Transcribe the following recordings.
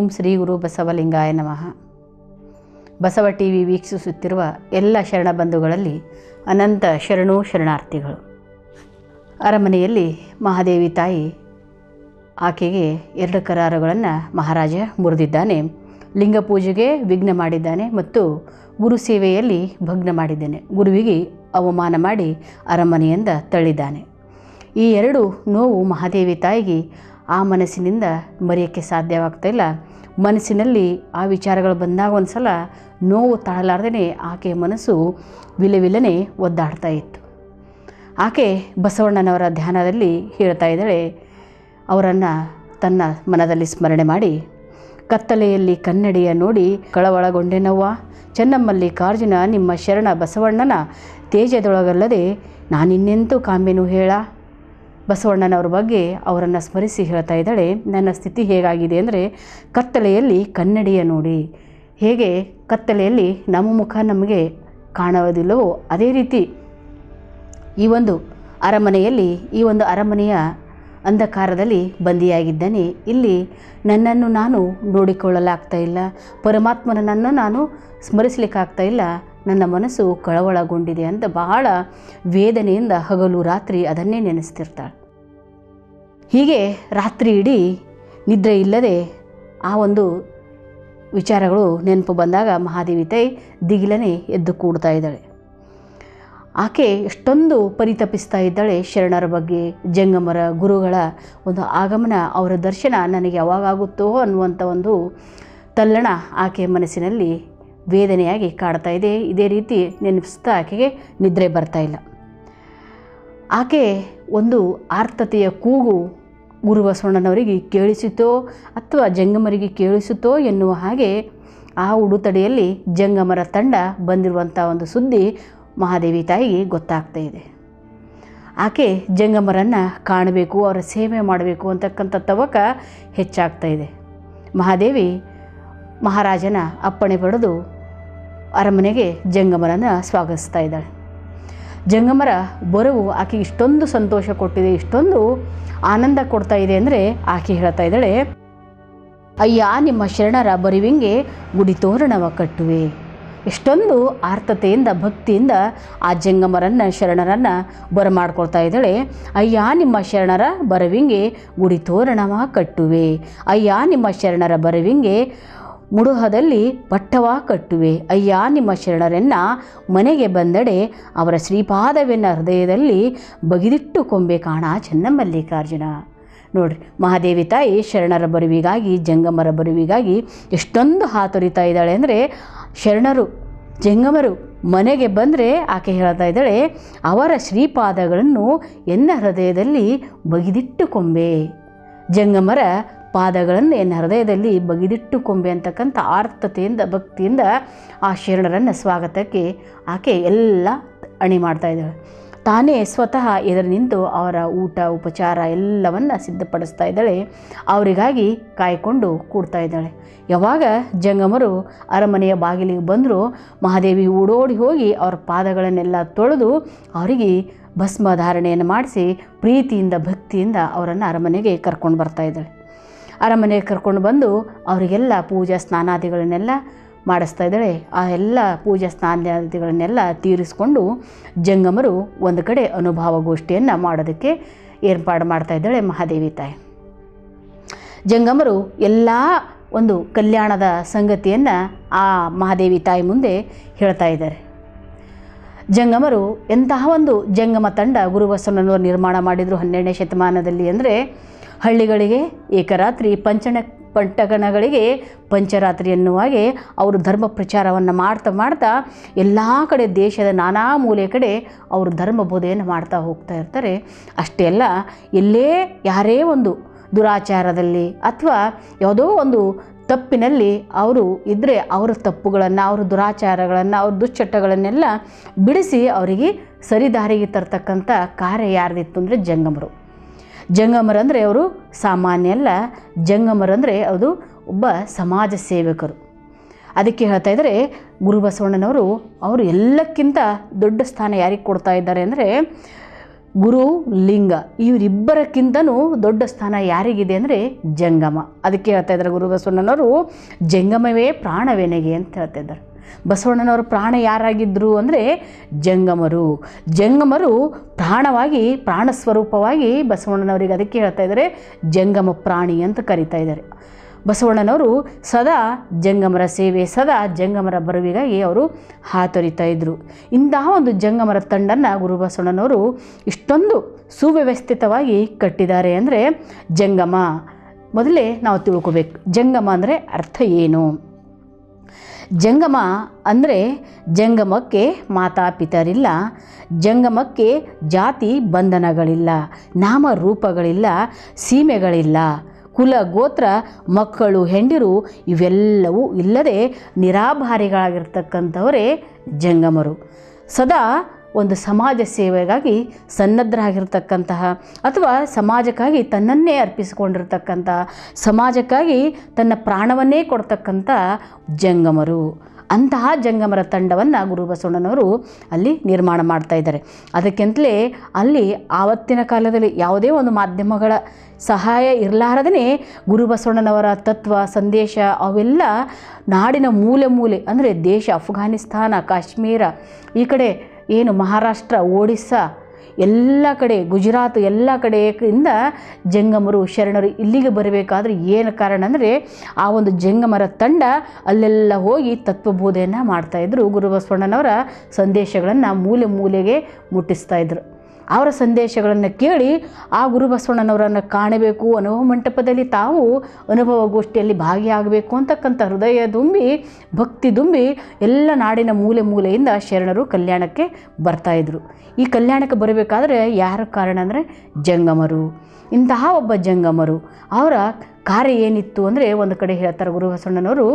ಶ್ರೀ ಗುರು ಬಸವಲಿಂಗಾಯ ನಮಃ Basava T V ವೀಕ್ಷಿಸುತ್ತಿರುವ ಎಲ್ಲ ಶರಣ ಬಂಧುಗಳಲ್ಲಿ ಅನಂತ ಶರಣು ಶರಣಾರ್ಥಿಗಳು ಅರಮನೆಯಲ್ಲಿ ಮಹಾದೇವಿ ತಾಯಿ ಆಕೆಗೆ ಎರಡು ಕರಾರುಗಳನ್ನು ಮಹಾರಾಜ ಮುರಿದಿದ್ದಾನೆ ಲಿಂಗ ಪೂಜೆಗೆ ವಿಘ್ನ ಮಾಡಿದ್ದಾನೆ ಮತ್ತು ಗುರು ಸೇವೆಯಲ್ಲಿ ಭಗ್ನ ಮಾಡಿದ್ದಾನೆ ಗುರುವಿಗೆ ಅವಮಾನ ಮಾಡಿ ಅರಮನೆಯಿಂದ ತಳ್ಳಿದ್ದಾನೆ ಈ ಎರಡು ನೋವು ಮಹಾದೇವಿ ತಾಯಿಗೆ ಆ ಮನಸ್ಸಿನಿಂದ ಮರೆಯೋಕ್ಕೆ ಸಾಧ್ಯವಾಗ್ತಾ ಇಲ್ಲ ಮನಸ್ಸಿನಲ್ಲಿ ಆ ವಿಚಾರಗಳು ಬಂದಾಗ ಒಂದು ಸಲ ನೋವು ತಾಳಲಾರ್ದೇ ಆಕೆಯ ಮನಸ್ಸು ವಿಲವಿಲನೆ ಒದ್ದಾಡ್ತಾ ಇತ್ತು ಆಕೆ ಬಸವಣ್ಣನವರ ಧ್ಯಾನದಲ್ಲಿ ಹೇಳ್ತಾ ಇದ್ದಾಳೆ ಅವರನ್ನು ತನ್ನ ಮನದಲ್ಲಿ ಸ್ಮರಣೆ ಮಾಡಿ ಕತ್ತಲೆಯಲ್ಲಿ ಕನ್ನಡಿಯ ನೋಡಿ ಕಳವಳಗೊಂಡೆನವ್ವ ಚೆನ್ನಮ್ಮಲ್ಲಿಕಾರ್ಜುನ ನಿಮ್ಮ ಶರಣ ಬಸವಣ್ಣನ ತೇಜದೊಳಗಲ್ಲದೆ ನಾನಿನ್ನೆಂತೂ ಕಾಮೆನು ಹೇಳ ಬಸವಣ್ಣನವ್ರ ಬಗ್ಗೆ ಅವರನ್ನು ಸ್ಮರಿಸಿ ಹೇಳ್ತಾ ಇದ್ದಾಳೆ ನನ್ನ ಸ್ಥಿತಿ ಹೇಗಾಗಿದೆ ಅಂದರೆ ಕತ್ತಲೆಯಲ್ಲಿ ಕನ್ನಡಿಯ ನೋಡಿ ಹೇಗೆ ಕತ್ತಲೆಯಲ್ಲಿ ನಮ್ಮ ಮುಖ ನಮಗೆ ಕಾಣೋದಿಲ್ಲವೋ ಅದೇ ರೀತಿ ಈ ಒಂದು ಅರಮನೆಯಲ್ಲಿ ಈ ಒಂದು ಅರಮನೆಯ ಅಂಧಕಾರದಲ್ಲಿ ಬಂದಿಯಾಗಿದ್ದಾನೆ ಇಲ್ಲಿ ನನ್ನನ್ನು ನಾನು ನೋಡಿಕೊಳ್ಳಲಾಗ್ತಾ ಇಲ್ಲ ಪರಮಾತ್ಮನನ್ನು ನಾನು ಸ್ಮರಿಸಲಿಕ್ಕಾಗ್ತಾ ಇಲ್ಲ ನನ್ನ ಮನಸ್ಸು ಕಳವಳಗೊಂಡಿದೆ ಅಂತ ಬಹಳ ವೇದನೆಯಿಂದ ಹಗಲು ರಾತ್ರಿ ಅದನ್ನೇ ನೆನೆಸ್ತಿರ್ತಾಳೆ ಹೀಗೆ ರಾತ್ರಿ ಇಡೀ ನಿದ್ರೆ ಇಲ್ಲದೆ ಆ ಒಂದು ವಿಚಾರಗಳು ನೆನಪು ಬಂದಾಗ ಮಹಾದೇವಿ ತಾಯಿ ದಿಗಿಲನೆ ಎದ್ದು ಕೂಡ್ತಾ ಇದ್ದಾಳೆ ಆಕೆ ಎಷ್ಟೊಂದು ಪರಿತಪಿಸ್ತಾ ಇದ್ದಾಳೆ ಶರಣರ ಬಗ್ಗೆ ಜಂಗಮರ ಗುರುಗಳ ಒಂದು ಆಗಮನ ಅವರ ದರ್ಶನ ನನಗೆ ಯಾವಾಗಾಗುತ್ತೋ ಅನ್ನುವಂಥ ಒಂದು ತಲ್ಲಣ ಆಕೆಯ ಮನಸ್ಸಿನಲ್ಲಿ ವೇದನೆಯಾಗಿ ಕಾಡ್ತಾ ಇದೆ ಇದೇ ರೀತಿ ನೆನಪಿಸ್ತಾ ಆಕೆಗೆ ನಿದ್ರೆ ಬರ್ತಾ ಇಲ್ಲ ಆಕೆ ಒಂದು ಆರ್ತತೆಯ ಕೂಗು ಗುರು ಬಸವಣ್ಣನವರಿಗೆ ಕೇಳಿಸಿತೋ ಅಥವಾ ಜಂಗಮರಿಗೆ ಕೇಳಿಸುತ್ತೋ ಎನ್ನುವ ಹಾಗೆ ಆ ಉಡುತಡೆಯಲ್ಲಿ ಜಂಗಮರ ತಂಡ ಬಂದಿರುವಂಥ ಒಂದು ಸುದ್ದಿ ಮಹಾದೇವಿ ತಾಯಿಗೆ ಗೊತ್ತಾಗ್ತಾ ಇದೆ ಆಕೆ ಜಂಗಮರನ್ನು ಕಾಣಬೇಕು ಅವರ ಸೇವೆ ಮಾಡಬೇಕು ಅಂತಕ್ಕಂಥ ತವಕ ಹೆಚ್ಚಾಗ್ತಾ ಇದೆ ಮಹಾದೇವಿ ಮಹಾರಾಜನ ಅಪ್ಪಣೆ ಪಡೆದು ಅರಮನೆಗೆ ಜಂಗಮರನ್ನು ಸ್ವಾಗತಿಸ್ತಾ ಇದ್ದಾಳೆ ಜಂಗಮರ ಬರವು ಆಕೆಗೆ ಇಷ್ಟೊಂದು ಸಂತೋಷ ಕೊಟ್ಟಿದೆ ಇಷ್ಟೊಂದು ಆನಂದ ಕೊಡ್ತಾ ಇದೆ ಅಂದರೆ ಆಕೆ ಹೇಳ್ತಾ ಇದ್ದಾಳೆ ಅಯ್ಯ ನಿಮ್ಮ ಶರಣರ ಬರುವಿಂಗೆ ಗುಡಿ ತೋರಣವ ಕಟ್ಟುವೆ ಎಷ್ಟೊಂದು ಆರ್ತತೆಯಿಂದ ಭಕ್ತಿಯಿಂದ ಆ ಜಂಗಮರನ್ನು ಶರಣರನ್ನು ಬರಮಾಡ್ಕೊಳ್ತಾ ಇದ್ದಾಳೆ ಅಯ್ಯ ನಿಮ್ಮ ಶರಣರ ಬರವಿಂಗೆ ಗುಡಿ ತೋರಣವ ಕಟ್ಟುವೆ ಅಯ್ಯ ನಿಮ್ಮ ಶರಣರ ಬರವಿಂಗೆ ಮುಡುಹದಲ್ಲಿ ಪಟ್ಟವ ಕಟ್ಟುವೆ ಅಯ್ಯ ನಿಮ್ಮ ಶರಣರನ್ನ ಮನೆಗೆ ಬಂದಡೆ ಅವರ ಶ್ರೀಪಾದವೆನ್ನ ಹೃದಯದಲ್ಲಿ ಬಗಿದಿಟ್ಟು ಕೊಂಬೆ ಕಾಣ ಚೆನ್ನಮಲ್ಲಿಕಾರ್ಜುನ ನೋಡ್ರಿ ಮಹಾದೇವಿ ತಾಯಿ ಶರಣರ ಬರುವಿಗಾಗಿ ಜಂಗಮರ ಬರುವಿಗಾಗಿ ಎಷ್ಟೊಂದು ಹಾತೊರಿತಾ ಇದ್ದಾಳೆ ಅಂದರೆ ಶರಣರು ಜಂಗಮರು ಮನೆಗೆ ಬಂದರೆ ಆಕೆ ಹೇಳ್ತಾ ಇದ್ದಾಳೆ ಅವರ ಶ್ರೀಪಾದಗಳನ್ನು ಎನ್ನ ಹೃದಯದಲ್ಲಿ ಬಗಿದಿಟ್ಟು ಕೊಂಬೆ ಜಂಗಮರ ಪಾದಗಳನ್ನು ಎನ್ನ ಹೃದಯದಲ್ಲಿ ಬಗಿದಿಟ್ಟು ಕೊಂಬೆ ಅಂತಕ್ಕಂಥ ಆರ್ತತೆಯಿಂದ ಭಕ್ತಿಯಿಂದ ಆ ಶರಣರನ್ನು ಸ್ವಾಗತಕ್ಕೆ ಆಕೆ ಎಲ್ಲ ಅಣಿ ಮಾಡ್ತಾ ಇದ್ದಾಳೆ ತಾನೇ ಸ್ವತಃ ಎದುರು ನಿಂತು ಅವರ ಊಟ ಉಪಚಾರ ಎಲ್ಲವನ್ನು ಸಿದ್ಧಪಡಿಸ್ತಾ ಇದ್ದಾಳೆ ಅವರಿಗಾಗಿ ಕಾಯ್ಕೊಂಡು ಕೂಡ್ತಾ ಇದ್ದಾಳೆ ಯಾವಾಗ ಜಂಗಮರು ಅರಮನೆಯ ಬಾಗಿಲಿಗೆ ಬಂದರೂ ಮಹಾದೇವಿ ಓಡೋಡಿ ಹೋಗಿ ಅವ್ರ ಪಾದಗಳನ್ನೆಲ್ಲ ತೊಳೆದು ಅವರಿಗೆ ಭಸ್ಮ ಧಾರಣೆಯನ್ನು ಮಾಡಿಸಿ ಪ್ರೀತಿಯಿಂದ ಭಕ್ತಿಯಿಂದ ಅವರನ್ನು ಅರಮನೆಗೆ ಕರ್ಕೊಂಡು ಬರ್ತಾ ಇದ್ದಾಳೆ ಅರಮನೆಗೆ ಕರ್ಕೊಂಡು ಬಂದು ಅವರಿಗೆಲ್ಲ ಪೂಜಾ ಸ್ನಾನಾದಿಗಳನ್ನೆಲ್ಲ ಮಾಡಿಸ್ತಾ ಇದ್ದಾಳೆ ಆ ಎಲ್ಲ ಪೂಜಾ ಸ್ನಾನಾದಿಗಳನ್ನೆಲ್ಲ ತೀರಿಸ್ಕೊಂಡು ಜಂಗಮರು ಒಂದು ಕಡೆ ಅನುಭವ ಗೋಷ್ಠಿಯನ್ನು ಮಾಡೋದಕ್ಕೆ ಏರ್ಪಾಡು ಮಾಡ್ತಾ ಇದ್ದಾಳೆ ಮಹಾದೇವಿ ತಾಯಿ ಜಂಗಮರು ಎಲ್ಲ ಒಂದು ಕಲ್ಯಾಣದ ಸಂಗತಿಯನ್ನು ಆ ಮಹಾದೇವಿ ತಾಯಿ ಮುಂದೆ ಹೇಳ್ತಾ ಇದ್ದಾರೆ ಜಂಗಮರು ಎಂತಹ ಒಂದು ಜಂಗಮ ತಂಡ ಗುರುಬಸವನವರು ನಿರ್ಮಾಣ ಮಾಡಿದರು ಹನ್ನೆರಡನೇ ಶತಮಾನದಲ್ಲಿ ಅಂದರೆ ಹಳ್ಳಿಗಳಿಗೆ ಏಕರಾತ್ರಿ ಪಂಚಣ ಪಂಟಗಣಗಳಿಗೆ ಪಂಚರಾತ್ರಿ ಎನ್ನುವಾಗೆ ಅವರು ಧರ್ಮ ಪ್ರಚಾರವನ್ನು ಮಾಡ್ತಾ ಮಾಡ್ತಾ ಎಲ್ಲ ಕಡೆ ದೇಶದ ನಾನಾ ಮೂಲೆ ಕಡೆ ಅವರು ಧರ್ಮ ಬೋಧೆಯನ್ನು ಮಾಡ್ತಾ ಹೋಗ್ತಾ ಇರ್ತಾರೆ ಅಷ್ಟೇ ಅಲ್ಲ ಎಲ್ಲೇ ಯಾರೇ ಒಂದು ದುರಾಚಾರದಲ್ಲಿ ಅಥವಾ ಯಾವುದೋ ಒಂದು ತಪ್ಪಿನಲ್ಲಿ ಅವರು ಇದ್ದರೆ ಅವರ ತಪ್ಪುಗಳನ್ನು ಅವ್ರ ದುರಾಚಾರಗಳನ್ನು ಅವ್ರ ದುಶ್ಚಟಗಳನ್ನೆಲ್ಲ ಬಿಡಿಸಿ ಅವರಿಗೆ ಸರಿದಾರಿಗೆ ತರ್ತಕ್ಕಂಥ ಕಾರ್ಯ ಯಾರ್ದಿತ್ತು ಅಂದರೆ ಜಂಗಮರು ಜಂಗಮರಂದರೆ ಅವರು ಸಾಮಾನ್ಯ ಅಲ್ಲ ಜಂಗಮರಂದರೆ ಅದು ಒಬ್ಬ ಸಮಾಜ ಸೇವಕರು ಅದಕ್ಕೆ ಹೇಳ್ತಾ ಇದ್ದಾರೆ ಗುರು ಬಸವಣ್ಣನವರು ಅವರು ಎಲ್ಲಕ್ಕಿಂತ ದೊಡ್ಡ ಸ್ಥಾನ ಯಾರಿಗೆ ಕೊಡ್ತಾ ಇದ್ದಾರೆ ಅಂದರೆ ಗುರು ಲಿಂಗ ಇವರಿಬ್ಬರಕ್ಕಿಂತನೂ ದೊಡ್ಡ ಸ್ಥಾನ ಯಾರಿಗಿದೆ ಅಂದರೆ ಜಂಗಮ ಅದಕ್ಕೆ ಹೇಳ್ತಾ ಇದ್ದಾರೆ ಗುರು ಬಸವಣ್ಣನವರು ಜಂಗಮವೇ ಪ್ರಾಣವೆನಗೆ ಅಂತ ಹೇಳ್ತಾ ಇದ್ದಾರೆ ಬಸವಣ್ಣನವರು ಪ್ರಾಣ ಯಾರಾಗಿದ್ದರು ಅಂದರೆ ಜಂಗಮರು ಜಂಗಮರು ಪ್ರಾಣವಾಗಿ ಪ್ರಾಣ ಸ್ವರೂಪವಾಗಿ ಬಸವಣ್ಣನವರಿಗೆ ಅದಕ್ಕೆ ಹೇಳ್ತಾ ಇದ್ದಾರೆ ಜಂಗಮ ಪ್ರಾಣಿ ಅಂತ ಕರಿತಾ ಇದ್ದಾರೆ ಬಸವಣ್ಣನವರು ಸದಾ ಜಂಗಮರ ಸೇವೆ ಸದಾ ಜಂಗಮರ ಬರುವಿಗಾಗಿ ಅವರು ಹಾತೊರಿತಾ ಇದ್ದರು ಇಂತಹ ಒಂದು ಜಂಗಮರ ತಂಡನ್ನು ಗುರು ಬಸವಣ್ಣನವರು ಇಷ್ಟೊಂದು ಸುವ್ಯವಸ್ಥಿತವಾಗಿ ಕಟ್ಟಿದ್ದಾರೆ ಅಂದರೆ ಜಂಗಮ ಮೊದಲೇ ನಾವು ತಿಳ್ಕೊಬೇಕು ಜಂಗಮ ಅಂದರೆ ಅರ್ಥ ಏನು ಜಂಗಮ ಅಂದರೆ ಜಂಗಮಕ್ಕೆ ಮಾತಾಪಿತರಿಲ್ಲ ಜಂಗಮಕ್ಕೆ ಜಾತಿ ಬಂಧನಗಳಿಲ್ಲ ನಾಮರೂಪಗಳಿಲ್ಲ ಸೀಮೆಗಳಿಲ್ಲ ಕುಲ ಗೋತ್ರ ಮಕ್ಕಳು ಹೆಂಡಿರು ಇವೆಲ್ಲವೂ ಇಲ್ಲದೆ ನಿರಾಭಾರಿಗಳಾಗಿರ್ತಕ್ಕಂಥವರೇ ಜಂಗಮರು ಸದಾ ಒಂದು ಸಮಾಜ ಸೇವೆಗಾಗಿ ಸನ್ನದ್ಧರಾಗಿರ್ತಕ್ಕಂತಹ ಅಥವಾ ಸಮಾಜಕ್ಕಾಗಿ ತನ್ನನ್ನೇ ಅರ್ಪಿಸಿಕೊಂಡಿರ್ತಕ್ಕಂಥ ಸಮಾಜಕ್ಕಾಗಿ ತನ್ನ ಪ್ರಾಣವನ್ನೇ ಕೊಡ್ತಕ್ಕಂಥ ಜಂಗಮರು ಅಂತಹ ಜಂಗಮರ ತಂಡವನ್ನು ಗುರು ಬಸವಣ್ಣನವರು ಅಲ್ಲಿ ನಿರ್ಮಾಣ ಮಾಡ್ತಾ ಇದ್ದಾರೆ ಅದಕ್ಕೆಂತಲೇ ಅಲ್ಲಿ ಆವತ್ತಿನ ಕಾಲದಲ್ಲಿ ಯಾವುದೇ ಒಂದು ಮಾಧ್ಯಮಗಳ ಸಹಾಯ ಇರಲಾರದೇ ಗುರು ಬಸವಣ್ಣನವರ ತತ್ವ ಸಂದೇಶ ಅವೆಲ್ಲ ನಾಡಿನ ಮೂಲೆ ಮೂಲೆ ಅಂದರೆ ದೇಶ ಅಫ್ಘಾನಿಸ್ತಾನ ಕಾಶ್ಮೀರ ಈ ಕಡೆ ಏನು ಮಹಾರಾಷ್ಟ್ರ ಒಡಿಸ್ಸಾ ಎಲ್ಲ ಕಡೆ ಗುಜರಾತ್ ಎಲ್ಲ ಕಡೆಯಿಂದ ಜಂಗಮರು ಶರಣರು ಇಲ್ಲಿಗೆ ಬರಬೇಕಾದ್ರೆ ಏನು ಕಾರಣ ಅಂದರೆ ಆ ಒಂದು ಜಂಗಮರ ತಂಡ ಅಲ್ಲೆಲ್ಲ ಹೋಗಿ ತತ್ವಬೋಧೆಯನ್ನು ಮಾಡ್ತಾಯಿದ್ರು ಗುರು ಬಸವಣ್ಣನವರ ಸಂದೇಶಗಳನ್ನು ಮೂಲೆ ಮೂಲೆಗೆ ಮುಟ್ಟಿಸ್ತಾ ಇದ್ರು ಅವರ ಸಂದೇಶಗಳನ್ನು ಕೇಳಿ ಆ ಗುರು ಬಸವಣ್ಣನವರನ್ನು ಕಾಣಬೇಕು ಅನುಭವ ಮಂಟಪದಲ್ಲಿ ತಾವು ಅನುಭವ ಗೋಷ್ಠಿಯಲ್ಲಿ ಭಾಗಿಯಾಗಬೇಕು ಅಂತಕ್ಕಂಥ ಹೃದಯ ದುಂಬಿ ಭಕ್ತಿ ದುಂಬಿ ಎಲ್ಲ ನಾಡಿನ ಮೂಲೆ ಮೂಲೆಯಿಂದ ಶರಣರು ಕಲ್ಯಾಣಕ್ಕೆ ಬರ್ತಾಯಿದ್ರು ಈ ಕಲ್ಯಾಣಕ್ಕೆ ಬರಬೇಕಾದ್ರೆ ಯಾರ ಕಾರಣ ಅಂದರೆ ಜಂಗಮರು ಇಂತಹ ಒಬ್ಬ ಜಂಗಮರು ಅವರ ಕಾರ್ಯ ಏನಿತ್ತು ಅಂದರೆ ಒಂದು ಕಡೆ ಹೇಳ್ತಾರೆ ಗುರು ಬಸವಣ್ಣನವರು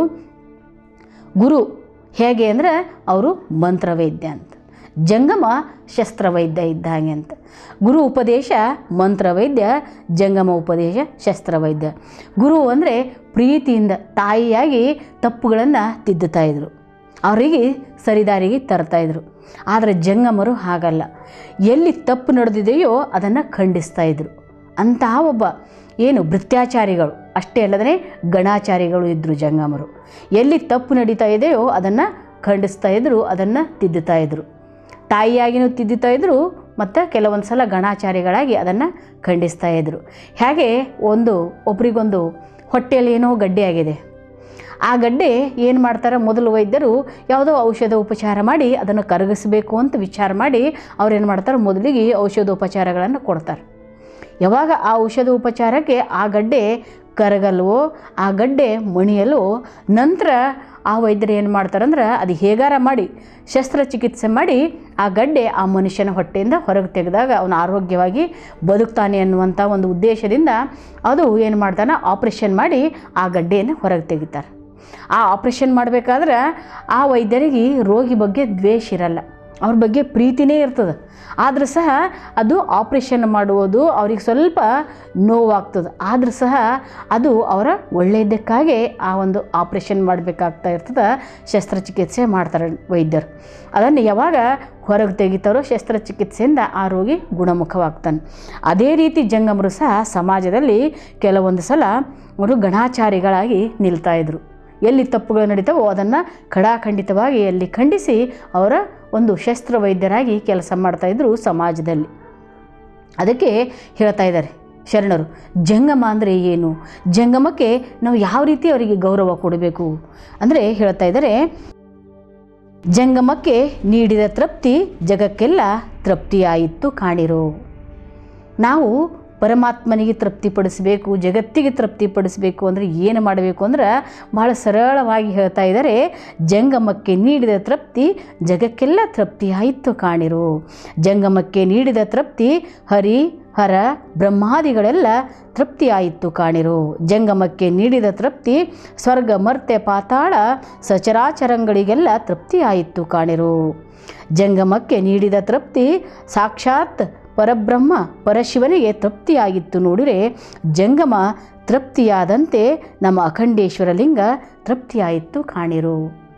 ಗುರು ಹೇಗೆ ಅಂದರೆ ಅವರು ಮಂತ್ರವೈದ್ಯ ಅಂತ ಜಂಗಮ ಶಸ್ತ್ರವೈದ್ಯ ಇದ್ದ ಹಾಗೆ ಅಂತ ಗುರು ಉಪದೇಶ ಮಂತ್ರವೈದ್ಯ ಜಂಗಮ ಉಪದೇಶ ಶಸ್ತ್ರವೈದ್ಯ ಗುರು ಅಂದರೆ ಪ್ರೀತಿಯಿಂದ ತಾಯಿಯಾಗಿ ತಪ್ಪುಗಳನ್ನು ತಿದ್ದುತ್ತಾ ಇದ್ರು ಅವರಿಗೆ ಸರಿದಾರಿಗೆ ತರ್ತಾಯಿದ್ರು ಆದರೆ ಜಂಗಮರು ಹಾಗಲ್ಲ ಎಲ್ಲಿ ತಪ್ಪು ನಡೆದಿದೆಯೋ ಅದನ್ನು ಖಂಡಿಸ್ತಾ ಇದ್ರು ಅಂತಹ ಒಬ್ಬ ಏನು ಭೃತ್ಯಾಚಾರಿಗಳು ಅಷ್ಟೇ ಅಲ್ಲದೇ ಗಣಾಚಾರಿಗಳು ಇದ್ದರು ಜಂಗಮರು ಎಲ್ಲಿ ತಪ್ಪು ನಡೀತಾ ಇದೆಯೋ ಅದನ್ನು ಖಂಡಿಸ್ತಾ ಇದ್ದರು ಅದನ್ನು ತಿದ್ದುತ್ತಾ ಇದ್ದರು ತಾಯಿಯಾಗಿನೂ ತಿದ್ದುತ್ತಾ ಇದ್ದರು ಮತ್ತು ಕೆಲವೊಂದು ಸಲ ಗಣಾಚಾರಿಗಳಾಗಿ ಅದನ್ನು ಖಂಡಿಸ್ತಾ ಇದ್ದರು ಹಾಗೆ ಒಂದು ಒಬ್ರಿಗೊಂದು ಹೊಟ್ಟೆಯಲ್ಲಿ ಏನೋ ಗಡ್ಡೆ ಆಗಿದೆ ಆ ಗಡ್ಡೆ ಏನು ಮಾಡ್ತಾರೆ ಮೊದಲು ವೈದ್ಯರು ಯಾವುದೋ ಔಷಧ ಉಪಚಾರ ಮಾಡಿ ಅದನ್ನು ಕರಗಿಸಬೇಕು ಅಂತ ವಿಚಾರ ಮಾಡಿ ಅವ್ರು ಏನು ಮಾಡ್ತಾರೆ ಮೊದಲಿಗೆ ಔಷಧೋಪಚಾರಗಳನ್ನು ಕೊಡ್ತಾರೆ ಯಾವಾಗ ಆ ಔಷಧ ಉಪಚಾರಕ್ಕೆ ಆ ಗಡ್ಡೆ ಕರಗಲ್ವೋ ಆ ಗಡ್ಡೆ ಮಣಿಯಲ್ವೋ ನಂತರ ಆ ವೈದ್ಯರು ಏನು ಮಾಡ್ತಾರಂದ್ರೆ ಅದು ಹೇಗಾರ ಮಾಡಿ ಶಸ್ತ್ರಚಿಕಿತ್ಸೆ ಮಾಡಿ ಆ ಗಡ್ಡೆ ಆ ಮನುಷ್ಯನ ಹೊಟ್ಟೆಯಿಂದ ಹೊರಗೆ ತೆಗೆದಾಗ ಅವನು ಆರೋಗ್ಯವಾಗಿ ಬದುಕ್ತಾನೆ ಅನ್ನುವಂಥ ಒಂದು ಉದ್ದೇಶದಿಂದ ಅದು ಏನು ಮಾಡ್ತಾನೆ ಆಪ್ರೇಷನ್ ಮಾಡಿ ಆ ಗಡ್ಡೆಯನ್ನು ಹೊರಗೆ ತೆಗಿತಾರೆ ಆ ಆಪ್ರೇಷನ್ ಮಾಡಬೇಕಾದ್ರೆ ಆ ವೈದ್ಯರಿಗೆ ರೋಗಿ ಬಗ್ಗೆ ದ್ವೇಷ ಇರಲ್ಲ ಅವ್ರ ಬಗ್ಗೆ ಪ್ರೀತಿನೇ ಇರ್ತದೆ ಆದರೂ ಸಹ ಅದು ಆಪ್ರೇಷನ್ ಮಾಡುವುದು ಅವ್ರಿಗೆ ಸ್ವಲ್ಪ ನೋವಾಗ್ತದೆ ಆದರೂ ಸಹ ಅದು ಅವರ ಒಳ್ಳೆಯದಕ್ಕಾಗಿ ಆ ಒಂದು ಆಪ್ರೇಷನ್ ಮಾಡಬೇಕಾಗ್ತಾ ಇರ್ತದೆ ಶಸ್ತ್ರಚಿಕಿತ್ಸೆ ಮಾಡ್ತಾರೆ ವೈದ್ಯರು ಅದನ್ನು ಯಾವಾಗ ಹೊರಗೆ ತೆಗಿತಾರೋ ಶಸ್ತ್ರಚಿಕಿತ್ಸೆಯಿಂದ ಆ ರೋಗಿ ಗುಣಮುಖವಾಗ್ತಾನೆ ಅದೇ ರೀತಿ ಜಂಗಮರು ಸಹ ಸಮಾಜದಲ್ಲಿ ಕೆಲವೊಂದು ಸಲ ಅವರು ಗಣಾಚಾರಿಗಳಾಗಿ ನಿಲ್ತಾಯಿದ್ರು ಎಲ್ಲಿ ತಪ್ಪುಗಳು ನಡೀತಾವೋ ಅದನ್ನು ಖಡಾಖಂಡಿತವಾಗಿ ಎಲ್ಲಿ ಖಂಡಿಸಿ ಅವರ ಒಂದು ಶಸ್ತ್ರವೈದ್ಯರಾಗಿ ಕೆಲಸ ಮಾಡ್ತಾಯಿದ್ರು ಸಮಾಜದಲ್ಲಿ ಅದಕ್ಕೆ ಹೇಳ್ತಾ ಇದ್ದಾರೆ ಶರಣರು ಜಂಗಮ ಅಂದರೆ ಏನು ಜಂಗಮಕ್ಕೆ ನಾವು ಯಾವ ರೀತಿ ಅವರಿಗೆ ಗೌರವ ಕೊಡಬೇಕು ಅಂದರೆ ಹೇಳ್ತಾ ಇದ್ದಾರೆ ಜಂಗಮಕ್ಕೆ ನೀಡಿದ ತೃಪ್ತಿ ಜಗಕ್ಕೆಲ್ಲ ತೃಪ್ತಿಯಾಯಿತು ಕಾಣಿರೋ ನಾವು ಪರಮಾತ್ಮನಿಗೆ ತೃಪ್ತಿಪಡಿಸಬೇಕು ಜಗತ್ತಿಗೆ ತೃಪ್ತಿಪಡಿಸಬೇಕು ಅಂದರೆ ಏನು ಮಾಡಬೇಕು ಅಂದ್ರೆ ಭಾಳ ಸರಳವಾಗಿ ಹೇಳ್ತಾ ಇದ್ದಾರೆ ಜಂಗಮಕ್ಕೆ ನೀಡಿದ ತೃಪ್ತಿ ಜಗಕ್ಕೆಲ್ಲ ತೃಪ್ತಿಯಾಯಿತು ಕಾಣಿರು ಜಂಗಮಕ್ಕೆ ನೀಡಿದ ತೃಪ್ತಿ ಹರಿ ಹರ ಬ್ರಹ್ಮಾದಿಗಳೆಲ್ಲ ತೃಪ್ತಿಯಾಯಿತು ಕಾಣಿರು ಜಂಗಮಕ್ಕೆ ನೀಡಿದ ತೃಪ್ತಿ ಸ್ವರ್ಗ ಮರ್ತ್ಯ ಪಾತಾಳ ಸಚರಾಚರಂಗಳಿಗೆಲ್ಲ ತೃಪ್ತಿಯಾಯಿತು ಕಾಣಿರು ಜಂಗಮಕ್ಕೆ ನೀಡಿದ ತೃಪ್ತಿ ಸಾಕ್ಷಾತ್ ಪರಬ್ರಹ್ಮ ಪರಶಿವನಿಗೆ ತೃಪ್ತಿಯಾಗಿತ್ತು ನೋಡಿದರೆ ಜಂಗಮ ತೃಪ್ತಿಯಾದಂತೆ ನಮ್ಮ ಅಖಂಡೇಶ್ವರ ಲಿಂಗ ತೃಪ್ತಿಯಾಯಿತು ಕಾಣಿರು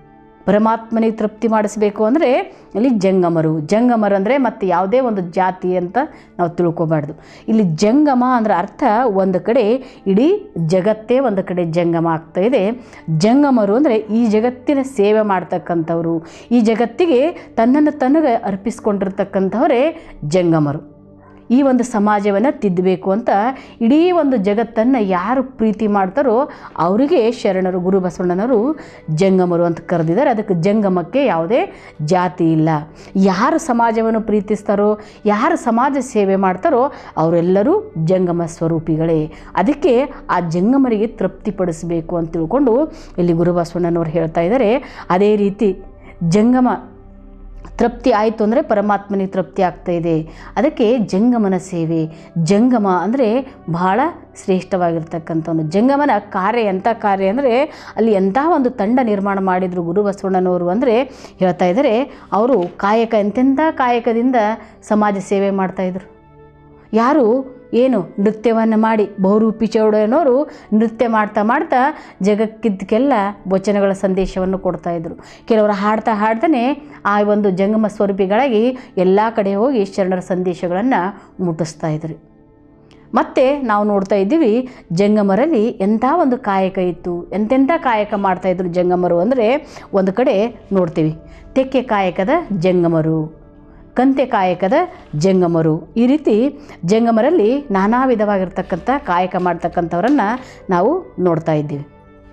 ಪರಮಾತ್ಮನಿಗೆ ತೃಪ್ತಿ ಮಾಡಿಸ್ಬೇಕು ಅಂದರೆ ಇಲ್ಲಿ ಜಂಗಮರು ಜಂಗಮರು ಅಂದರೆ ಮತ್ತು ಯಾವುದೇ ಒಂದು ಜಾತಿ ಅಂತ ನಾವು ತಿಳ್ಕೊಬಾರ್ದು ಇಲ್ಲಿ ಜಂಗಮ ಅಂದ್ರೆ ಅರ್ಥ ಒಂದು ಕಡೆ ಇಡೀ ಜಗತ್ತೇ ಒಂದು ಕಡೆ ಜಂಗಮ ಆಗ್ತಾ ಇದೆ ಜಂಗಮರು ಅಂದರೆ ಈ ಜಗತ್ತಿನ ಸೇವೆ ಮಾಡ್ತಕ್ಕಂಥವ್ರು ಈ ಜಗತ್ತಿಗೆ ತನ್ನನ್ನು ತನಗೆ ಅರ್ಪಿಸ್ಕೊಂಡಿರ್ತಕ್ಕಂಥವರೇ ಜಂಗಮರು ಈ ಒಂದು ಸಮಾಜವನ್ನು ತಿದ್ದಬೇಕು ಅಂತ ಇಡೀ ಒಂದು ಜಗತ್ತನ್ನು ಯಾರು ಪ್ರೀತಿ ಮಾಡ್ತಾರೋ ಅವರಿಗೆ ಶರಣರು ಗುರು ಬಸವಣ್ಣನವರು ಜಂಗಮರು ಅಂತ ಕರೆದಿದ್ದಾರೆ ಅದಕ್ಕೆ ಜಂಗಮಕ್ಕೆ ಯಾವುದೇ ಜಾತಿ ಇಲ್ಲ ಯಾರು ಸಮಾಜವನ್ನು ಪ್ರೀತಿಸ್ತಾರೋ ಯಾರು ಸಮಾಜ ಸೇವೆ ಮಾಡ್ತಾರೋ ಅವರೆಲ್ಲರೂ ಜಂಗಮ ಸ್ವರೂಪಿಗಳೇ ಅದಕ್ಕೆ ಆ ಜಂಗಮರಿಗೆ ತೃಪ್ತಿಪಡಿಸಬೇಕು ಅಂತ ತಿಳ್ಕೊಂಡು ಇಲ್ಲಿ ಗುರು ಬಸವಣ್ಣನವರು ಹೇಳ್ತಾ ಇದ್ದಾರೆ ಅದೇ ರೀತಿ ಜಂಗಮ ತೃಪ್ತಿ ಆಯಿತು ಅಂದರೆ ಪರಮಾತ್ಮನಿಗೆ ತೃಪ್ತಿ ಆಗ್ತಾ ಇದೆ ಅದಕ್ಕೆ ಜಂಗಮನ ಸೇವೆ ಜಂಗಮ ಅಂದರೆ ಬಹಳ ಶ್ರೇಷ್ಠವಾಗಿರ್ತಕ್ಕಂಥವನು ಜಂಗಮನ ಕಾರ್ಯ ಎಂಥ ಕಾರ್ಯ ಅಂದರೆ ಅಲ್ಲಿ ಎಂಥ ಒಂದು ತಂಡ ನಿರ್ಮಾಣ ಮಾಡಿದರು ಗುರು ಬಸವಣ್ಣನವರು ಅಂದರೆ ಹೇಳ್ತಾ ಇದ್ದಾರೆ ಅವರು ಕಾಯಕ ಎಂತೆಂಥ ಕಾಯಕದಿಂದ ಸಮಾಜ ಸೇವೆ ಮಾಡ್ತಾಯಿದ್ರು ಯಾರು ಏನು ನೃತ್ಯವನ್ನು ಮಾಡಿ ಬಹುರೂಪಿ ಚೌಡಯ್ಯನವರು ನೃತ್ಯ ಮಾಡ್ತಾ ಮಾಡ್ತಾ ಜಗಕ್ಕಿದ್ದಕ್ಕೆಲ್ಲ ವಚನಗಳ ಸಂದೇಶವನ್ನು ಕೊಡ್ತಾಯಿದ್ರು ಕೆಲವರು ಹಾಡ್ತಾ ಹಾಡ್ತಾನೆ ಆ ಒಂದು ಜಂಗಮ ಸ್ವರೂಪಿಗಳಾಗಿ ಎಲ್ಲ ಕಡೆ ಹೋಗಿ ಶರಣರ ಸಂದೇಶಗಳನ್ನು ಮುಟ್ಟಿಸ್ತಾ ಇದ್ರು ಮತ್ತು ನಾವು ನೋಡ್ತಾ ಇದ್ದೀವಿ ಜಂಗಮರಲ್ಲಿ ಎಂಥ ಒಂದು ಕಾಯಕ ಇತ್ತು ಎಂತೆಂಥ ಕಾಯಕ ಮಾಡ್ತಾಯಿದ್ರು ಜಂಗಮರು ಅಂದರೆ ಒಂದು ಕಡೆ ನೋಡ್ತೀವಿ ತೆಕ್ಕೆ ಕಾಯಕದ ಜಂಗಮರು ಕಂತೆ ಕಾಯಕದ ಜಂಗಮರು ಈ ರೀತಿ ಜಂಗಮರಲ್ಲಿ ನಾನಾ ವಿಧವಾಗಿರ್ತಕ್ಕಂಥ ಕಾಯಕ ಮಾಡ್ತಕ್ಕಂಥವ್ರನ್ನು ನಾವು ನೋಡ್ತಾ ಇದ್ದೀವಿ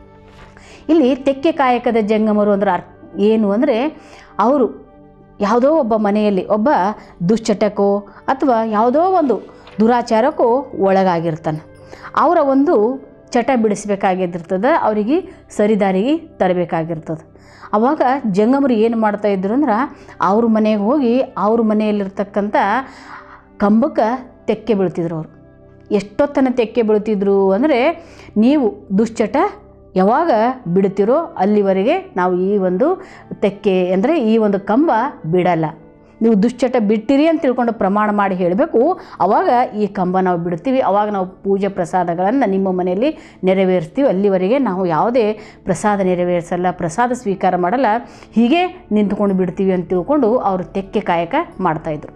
ಇಲ್ಲಿ ತೆಕ್ಕೆ ಕಾಯಕದ ಜಂಗಮರು ಅಂದ್ರೆ ಅರ್ಥ ಏನು ಅಂದರೆ ಅವರು ಯಾವುದೋ ಒಬ್ಬ ಮನೆಯಲ್ಲಿ ಒಬ್ಬ ದುಶ್ಚಟಕ್ಕೋ ಅಥವಾ ಯಾವುದೋ ಒಂದು ದುರಾಚಾರಕ್ಕೋ ಒಳಗಾಗಿರ್ತಾನೆ ಅವರ ಒಂದು ಚಟ ಬಿಡಿಸ್ಬೇಕಾಗಿದ್ದಿರ್ತದೆ ಅವರಿಗೆ ಸರಿದಾರಿಗೆ ತರಬೇಕಾಗಿರ್ತದೆ ಆವಾಗ ಜಂಗಮರು ಏನು ಮಾಡ್ತಾಯಿದ್ರು ಅಂದ್ರೆ ಅವ್ರ ಮನೆಗೆ ಹೋಗಿ ಅವ್ರ ಮನೆಯಲ್ಲಿರ್ತಕ್ಕಂಥ ಕಂಬಕ್ಕೆ ತೆಕ್ಕೆ ಬೀಳ್ತಿದ್ರು ಅವರು ಎಷ್ಟೊತ್ತನ ತೆಕ್ಕೆ ಬೀಳ್ತಿದ್ರು ಅಂದರೆ ನೀವು ದುಶ್ಚಟ ಯಾವಾಗ ಬಿಡ್ತಿರೋ ಅಲ್ಲಿವರೆಗೆ ನಾವು ಈ ಒಂದು ತೆಕ್ಕೆ ಅಂದರೆ ಈ ಒಂದು ಕಂಬ ಬಿಡಲ್ಲ ನೀವು ದುಶ್ಚಟ ಬಿಟ್ಟಿರಿ ಅಂತ ತಿಳ್ಕೊಂಡು ಪ್ರಮಾಣ ಮಾಡಿ ಹೇಳಬೇಕು ಅವಾಗ ಈ ಕಂಬ ನಾವು ಬಿಡ್ತೀವಿ ಅವಾಗ ನಾವು ಪೂಜೆ ಪ್ರಸಾದಗಳನ್ನು ನಿಮ್ಮ ಮನೆಯಲ್ಲಿ ನೆರವೇರಿಸ್ತೀವಿ ಅಲ್ಲಿವರೆಗೆ ನಾವು ಯಾವುದೇ ಪ್ರಸಾದ ನೆರವೇರಿಸಲ್ಲ ಪ್ರಸಾದ ಸ್ವೀಕಾರ ಮಾಡಲ್ಲ ಹೀಗೆ ನಿಂತ್ಕೊಂಡು ಬಿಡ್ತೀವಿ ಅಂತ ತಿಳ್ಕೊಂಡು ಅವರು ತೆಕ್ಕೆ ಕಾಯಕ ಮಾಡ್ತಾಯಿದ್ರು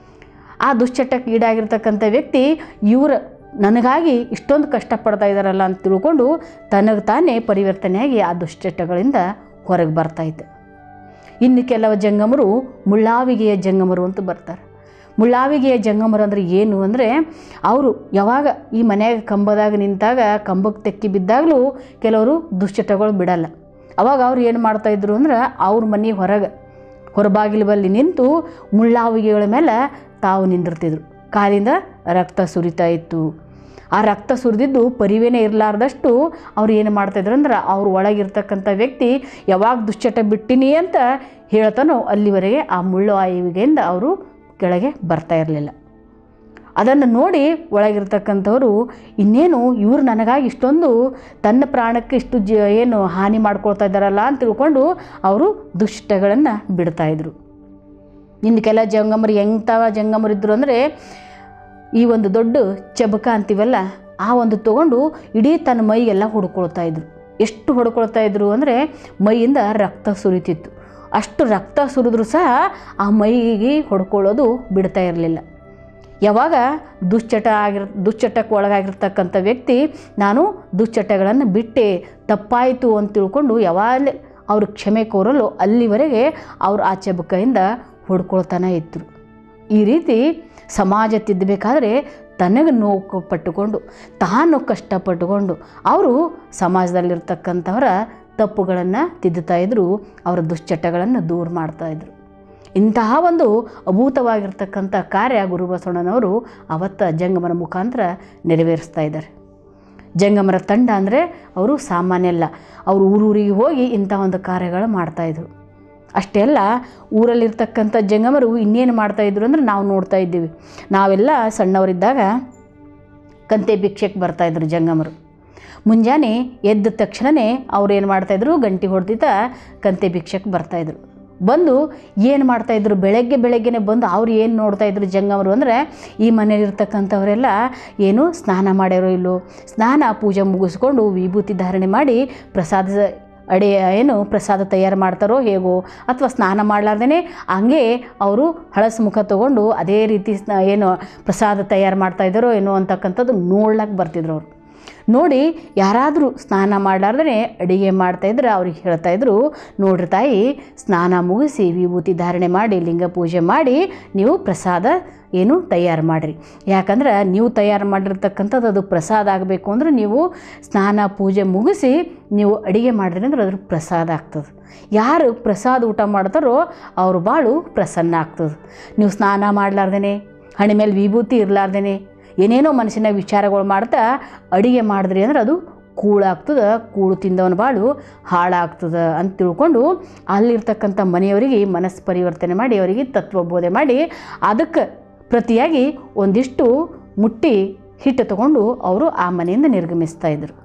ಆ ದುಶ್ಚಟಕ್ಕೆ ಈಡಾಗಿರ್ತಕ್ಕಂಥ ವ್ಯಕ್ತಿ ಇವರು ನನಗಾಗಿ ಇಷ್ಟೊಂದು ಕಷ್ಟಪಡ್ತಾ ಇದ್ದಾರಲ್ಲ ಅಂತ ತಿಳ್ಕೊಂಡು ತನಗೆ ತಾನೇ ಪರಿವರ್ತನೆಯಾಗಿ ಆ ದುಶ್ಚಟಗಳಿಂದ ಹೊರಗೆ ಬರ್ತಾಯಿದ್ದೆ ಇನ್ನು ಕೆಲವು ಜಂಗಮರು ಮುಳ್ಳಾವಿಗೆಯ ಜಂಗಮರು ಅಂತ ಬರ್ತಾರೆ ಮುಳ್ಳಾವಿಗೆಯ ಜಂಗಮರು ಅಂದರೆ ಏನು ಅಂದರೆ ಅವರು ಯಾವಾಗ ಈ ಮನೆಯಾಗ ಕಂಬದಾಗ ನಿಂತಾಗ ಕಂಬಕ್ಕೆ ತೆಕ್ಕಿ ಬಿದ್ದಾಗಲೂ ಕೆಲವರು ದುಶ್ಚಟಗಳು ಬಿಡಲ್ಲ ಅವಾಗ ಅವ್ರು ಏನು ಮಾಡ್ತಾಯಿದ್ರು ಅಂದ್ರೆ ಅವ್ರ ಮನೆ ಹೊರಗೆ ಹೊರಬಾಗಿಲು ಬಲ್ಲಿ ನಿಂತು ಮುಳ್ಳಾವಿಗೆಗಳ ಮೇಲೆ ತಾವು ನಿಂದಿರ್ತಿದ್ರು ಕಾಲಿಂದ ರಕ್ತ ಸುರಿತಾ ಇತ್ತು ಆ ರಕ್ತ ಸುರಿದಿದ್ದು ಪರಿವೇನೇ ಇರಲಾರ್ದಷ್ಟು ಅವ್ರು ಏನು ಮಾಡ್ತಾಯಿದ್ರು ಅಂದ್ರೆ ಅವ್ರ ಒಳಗಿರ್ತಕ್ಕಂಥ ವ್ಯಕ್ತಿ ಯಾವಾಗ ದುಶ್ಚಟ ಬಿಟ್ಟಿನಿ ಅಂತ ಹೇಳ್ತಾನೋ ಅಲ್ಲಿವರೆಗೆ ಆ ಮುಳ್ಳು ಆಯುವಿಗೆಯಿಂದ ಅವರು ಕೆಳಗೆ ಬರ್ತಾ ಇರಲಿಲ್ಲ ಅದನ್ನು ನೋಡಿ ಒಳಗಿರ್ತಕ್ಕಂಥವ್ರು ಇನ್ನೇನು ಇವ್ರು ನನಗಾಗಿ ಇಷ್ಟೊಂದು ತನ್ನ ಪ್ರಾಣಕ್ಕೆ ಇಷ್ಟು ಜ ಏನು ಹಾನಿ ಮಾಡ್ಕೊಳ್ತಾ ಇದ್ದಾರಲ್ಲ ಅಂತ ತಿಳ್ಕೊಂಡು ಅವರು ದುಷ್ಟಗಳನ್ನು ಬಿಡ್ತಾಯಿದ್ರು ಇನ್ನು ಕೆಲ ಜಂಗಮರು ಎಂಥವ ಜಂಗಮರು ಇದ್ದರು ಅಂದರೆ ಈ ಒಂದು ದೊಡ್ಡ ಚಬಕ ಅಂತೀವಲ್ಲ ಆ ಒಂದು ತೊಗೊಂಡು ಇಡೀ ತನ್ನ ಮೈಗೆಲ್ಲ ಹೊಡ್ಕೊಳ್ತಾ ಇದ್ರು ಎಷ್ಟು ಹೊಡ್ಕೊಳ್ತಾ ಇದ್ರು ಅಂದರೆ ಮೈಯಿಂದ ರಕ್ತ ಸುರಿತಿತ್ತು ಅಷ್ಟು ರಕ್ತ ಸುರಿದ್ರೂ ಸಹ ಆ ಮೈಗೆ ಹೊಡ್ಕೊಳ್ಳೋದು ಬಿಡ್ತಾ ಇರಲಿಲ್ಲ ಯಾವಾಗ ದುಶ್ಚಟ ಆಗಿರ್ ದುಶ್ಚಟಕ್ಕೆ ಒಳಗಾಗಿರ್ತಕ್ಕಂಥ ವ್ಯಕ್ತಿ ನಾನು ದುಶ್ಚಟಗಳನ್ನು ಬಿಟ್ಟೆ ತಪ್ಪಾಯಿತು ಅಂತ ತಿಳ್ಕೊಂಡು ಯಾವಾಗ ಅವರು ಕ್ಷಮೆ ಕೋರಲು ಅಲ್ಲಿವರೆಗೆ ಅವರು ಆ ಚಬಕೆಯಿಂದ ಹೊಡ್ಕೊಳ್ತಾನೆ ಇದ್ದರು ಈ ರೀತಿ ಸಮಾಜ ತಿದ್ದಬೇಕಾದ್ರೆ ತನಗೆ ನೋವು ಪಟ್ಟುಕೊಂಡು ತಾನು ಕಷ್ಟಪಟ್ಟುಕೊಂಡು ಅವರು ಸಮಾಜದಲ್ಲಿರ್ತಕ್ಕಂಥವರ ತಪ್ಪುಗಳನ್ನು ತಿದ್ದುತ್ತಾ ಇದ್ದರು ಅವರ ದುಶ್ಚಟಗಳನ್ನು ದೂರ ಮಾಡ್ತಾಯಿದ್ರು ಇಂತಹ ಒಂದು ಅಭೂತವಾಗಿರ್ತಕ್ಕಂಥ ಕಾರ್ಯ ಗುರು ಬಸವಣ್ಣನವರು ಅವತ್ತ ಜಂಗಮನ ಮುಖಾಂತರ ನೆರವೇರಿಸ್ತಾ ಇದ್ದಾರೆ ಜಂಗಮರ ತಂಡ ಅಂದರೆ ಅವರು ಸಾಮಾನ್ಯ ಅಲ್ಲ ಅವರು ಊರೂರಿಗೆ ಹೋಗಿ ಇಂಥ ಒಂದು ಕಾರ್ಯಗಳು ಮಾಡ್ತಾಯಿದ್ರು ಅಷ್ಟೇ ಅಲ್ಲ ಊರಲ್ಲಿರ್ತಕ್ಕಂಥ ಜಂಗಮರು ಇನ್ನೇನು ಮಾಡ್ತಾಯಿದ್ರು ಅಂದ್ರೆ ನಾವು ನೋಡ್ತಾ ಇದ್ದೀವಿ ನಾವೆಲ್ಲ ಸಣ್ಣವರಿದ್ದಾಗ ಕಂತೆ ಭಿಕ್ಷೆಗೆ ಬರ್ತಾಯಿದ್ರು ಜಂಗಮರು ಮುಂಜಾನೆ ಎದ್ದ ತಕ್ಷಣವೇ ಅವ್ರು ಏನು ಮಾಡ್ತಾಯಿದ್ರು ಗಂಟೆ ಹೊಡೆದಿದ್ದ ಕಂತೆ ಭಿಕ್ಷೆಗೆ ಬರ್ತಾಯಿದ್ರು ಬಂದು ಏನು ಮಾಡ್ತಾಯಿದ್ರು ಬೆಳಗ್ಗೆ ಬೆಳಗ್ಗೆನೆ ಬಂದು ಅವ್ರು ಏನು ನೋಡ್ತಾಯಿದ್ರು ಜಂಗಮರು ಅಂದರೆ ಈ ಮನೇಲಿರ್ತಕ್ಕಂಥವರೆಲ್ಲ ಏನು ಸ್ನಾನ ಮಾಡ್ಯಾರೋ ಇಲ್ಲೋ ಸ್ನಾನ ಪೂಜೆ ಮುಗಿಸ್ಕೊಂಡು ವಿಭೂತಿ ಧಾರಣೆ ಮಾಡಿ ಪ್ರಸಾದ ಅಡಿ ಏನು ಪ್ರಸಾದ ತಯಾರು ಮಾಡ್ತಾರೋ ಹೇಗೋ ಅಥವಾ ಸ್ನಾನ ಮಾಡಲಾರ್ದೇ ಹಂಗೆ ಅವರು ಹಳಸು ಮುಖ ತೊಗೊಂಡು ಅದೇ ರೀತಿ ಸ್ನ ಏನು ಪ್ರಸಾದ ತಯಾರು ಮಾಡ್ತಾ ಇದ್ದಾರೋ ಏನೋ ಅಂತಕ್ಕಂಥದ್ದು ನೋಡ್ಲಕ್ಕೆ ಬರ್ತಿದ್ರು ಅವರು ನೋಡಿ ಯಾರಾದರೂ ಸ್ನಾನ ಮಾಡಲಾರ್ದೇ ಅಡಿಗೆ ಮಾಡ್ತಾಯಿದ್ರೆ ಅವ್ರಿಗೆ ಹೇಳ್ತಾಯಿದ್ರು ನೋಡ್ರಿ ತಾಯಿ ಸ್ನಾನ ಮುಗಿಸಿ ವಿಭೂತಿ ಧಾರಣೆ ಮಾಡಿ ಲಿಂಗ ಪೂಜೆ ಮಾಡಿ ನೀವು ಪ್ರಸಾದ ಏನು ತಯಾರು ಮಾಡಿರಿ ಯಾಕಂದ್ರೆ ನೀವು ತಯಾರು ಮಾಡಿರ್ತಕ್ಕಂಥದ್ದು ಅದು ಪ್ರಸಾದ ಆಗಬೇಕು ಅಂದ್ರೆ ನೀವು ಸ್ನಾನ ಪೂಜೆ ಮುಗಿಸಿ ನೀವು ಅಡಿಗೆ ಮಾಡಿದ್ರಿ ಅಂದ್ರೆ ಅದ್ರ ಪ್ರಸಾದ ಆಗ್ತದೆ ಯಾರು ಪ್ರಸಾದ ಊಟ ಮಾಡ್ತಾರೋ ಅವ್ರು ಬಾಳು ಪ್ರಸನ್ನ ಆಗ್ತದೆ ನೀವು ಸ್ನಾನ ಮಾಡಲಾರ್ದೇ ಹಣೆ ಮೇಲೆ ವಿಭೂತಿ ಇರಲಾರ್ದೇ ಏನೇನೋ ಮನಸ್ಸಿನ ವಿಚಾರಗಳು ಮಾಡ್ತಾ ಅಡಿಗೆ ಮಾಡಿದ್ರಿ ಅಂದ್ರೆ ಅದು ಕೂಳಾಗ್ತದೆ ಕೂಳು ತಿಂದವನ ಬಾಳು ಹಾಳಾಗ್ತದೆ ಅಂತ ತಿಳ್ಕೊಂಡು ಅಲ್ಲಿರ್ತಕ್ಕಂಥ ಮನೆಯವರಿಗೆ ಮನಸ್ಸು ಪರಿವರ್ತನೆ ಮಾಡಿ ಅವರಿಗೆ ತತ್ವಬೋಧೆ ಮಾಡಿ ಅದಕ್ಕೆ ಪ್ರತಿಯಾಗಿ ಒಂದಿಷ್ಟು ಮುಟ್ಟಿ ಹಿಟ್ಟು ತಗೊಂಡು ಅವರು ಆ ಮನೆಯಿಂದ ನಿರ್ಗಮಿಸ್ತಾ ಇದ್ರು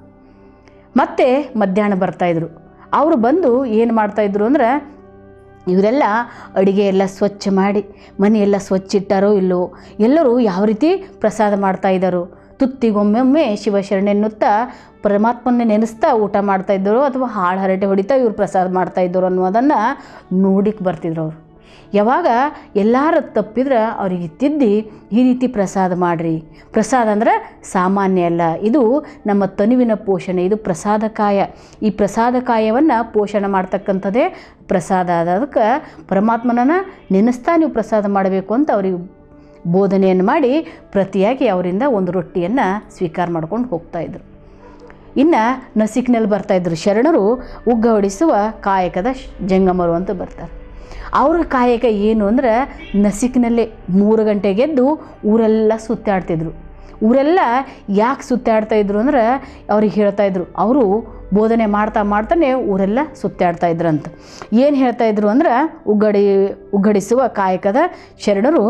ಮತ್ತೆ ಮಧ್ಯಾಹ್ನ ಬರ್ತಾಯಿದ್ರು ಅವರು ಬಂದು ಏನು ಮಾಡ್ತಾಯಿದ್ರು ಅಂದ್ರೆ ಇವರೆಲ್ಲ ಅಡುಗೆ ಎಲ್ಲ ಸ್ವಚ್ಛ ಮಾಡಿ ಮನೆಯೆಲ್ಲ ಸ್ವಚ್ಛ ಇಟ್ಟಾರೋ ಇಲ್ಲೋ ಎಲ್ಲರೂ ಯಾವ ರೀತಿ ಪ್ರಸಾದ ಮಾಡ್ತಾ ಇದ್ದಾರೋ ತುತ್ತಿಗೊಮ್ಮೊಮ್ಮೆ ಶಿವಶರಣೆನ್ನುತ್ತಾ ಪರಮಾತ್ಮನ್ನೇ ನೆನೆಸ್ತಾ ಊಟ ಮಾಡ್ತಾ ಇದ್ದರು ಅಥವಾ ಹಾಳು ಹರಟೆ ಹೊಡಿತಾ ಇವ್ರು ಪ್ರಸಾದ ಮಾಡ್ತಾ ಇದ್ದರು ಅನ್ನೋದನ್ನು ನೋಡಿಕ್ಕೆ ಬರ್ತಿದ್ರು ಅವರು ಯಾವಾಗ ಎಲ್ಲರೂ ತಪ್ಪಿದ್ರೆ ಅವ್ರಿಗೆ ತಿದ್ದಿ ಈ ರೀತಿ ಪ್ರಸಾದ ಮಾಡಿರಿ ಪ್ರಸಾದ ಅಂದ್ರೆ ಸಾಮಾನ್ಯ ಅಲ್ಲ ಇದು ನಮ್ಮ ತನುವಿನ ಪೋಷಣೆ ಇದು ಪ್ರಸಾದಕಾಯ ಈ ಪ್ರಸಾದಕಾಯವನ್ನು ಪೋಷಣೆ ಮಾಡ್ತಕ್ಕಂಥದ್ದೇ ಪ್ರಸಾದ ಅದಕ್ಕೆ ಪರಮಾತ್ಮನನ್ನ ನೆನೆಸ್ತಾ ನೀವು ಪ್ರಸಾದ ಮಾಡಬೇಕು ಅಂತ ಅವ್ರಿಗೆ ಬೋಧನೆಯನ್ನು ಮಾಡಿ ಪ್ರತಿಯಾಗಿ ಅವರಿಂದ ಒಂದು ರೊಟ್ಟಿಯನ್ನು ಸ್ವೀಕಾರ ಮಾಡ್ಕೊಂಡು ಹೋಗ್ತಾಯಿದ್ರು ಇನ್ನು ನಸಿಕ್ನಲ್ಲಿ ಬರ್ತಾಯಿದ್ರು ಶರಣರು ಉಗ್ಗ ಹೊಡಿಸುವ ಕಾಯಕದ ಶ್- ಜಂಗಮರು ಅಂತ ಬರ್ತಾರೆ ಅವ್ರ ಕಾಯಕ ಏನು ಅಂದ್ರೆ ನಸಿಕ್ನಲ್ಲೇ ಮೂರು ಗಂಟೆಗೆದ್ದು ಊರೆಲ್ಲ ಸುತ್ತಾಡ್ತಿದ್ರು ಊರೆಲ್ಲ ಯಾಕೆ ಸುತ್ತಾಡ್ತಾ ಇದ್ರು ಅಂದ್ರೆ ಅವ್ರಿಗೆ ಹೇಳ್ತಾ ಇದ್ರು ಅವರು ಬೋಧನೆ ಮಾಡ್ತಾ ಮಾಡ್ತಾನೆ ಊರೆಲ್ಲ ಸುತ್ತಾಡ್ತಾ ಇದ್ರಂತ ಏನು ಹೇಳ್ತಾ ಇದ್ರು ಅಂದ್ರೆ ಉಗ್ಗಡಿ ಉಗ್ಗಡಿಸುವ ಕಾಯಕದ ಶರಣರು